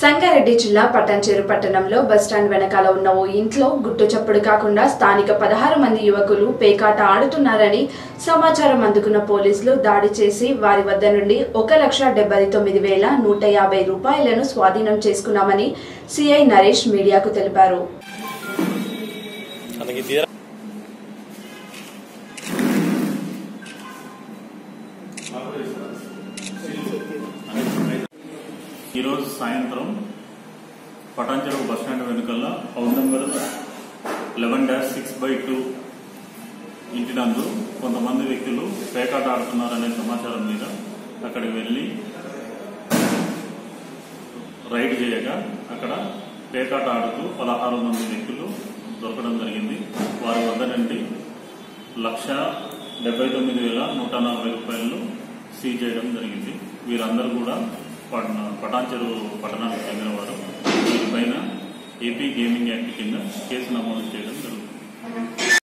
సంగారెడ్డి జిల్లా పట్టంచేరు పట్టణంలో బస్టాండ్ వెనకాల ఉన్న ఓ ఇంట్లో గుట్టు చప్పుడు కాకుండా స్థానిక పదహారు మంది యువకులు పేకాట ఆడుతున్నారని సమాచారం అందుకున్న పోలీసులు దాడి చేసి వారి వద్ద నుండి ఒక లక్ష డెబ్బై తొమ్మిది వేల నూట యాభై రూపాయలను స్వాధీనం చేసుకున్నామని సిఐ నరేష్ మీడియాకు తెలిపారు అతనికి తీరా ఈరోజు సాయంత్రం పటాంచెరువు బస్ స్టాండ్ వెనుకల house number eleven dash six by two ఇంటి నందు కొంతమంది వ్యక్తులు పేకాట ఆడుతున్నారనే సమాచారం మీద అక్కడికి వెళ్ళి రైడ్ చేయగా అక్కడ పేకాట ఆడుతూ పదహారు మంది వ్యక్తులు దొరకడం జరిగింది వారి వద్ద నుండి లక్ష డెబ్బై తొమ్మిది వేల నూట నలభై రూపాయలు సీజ్ చేయడం జరిగింది వీరందరూ కూడా పట్న పటాన్చెరు పట్టణానికి చెందిన వారు వీరిపైన ఏపీ గేమింగ్ యాక్ట్ కింద కేసు నమోదు చేయడం జరుగుతుంది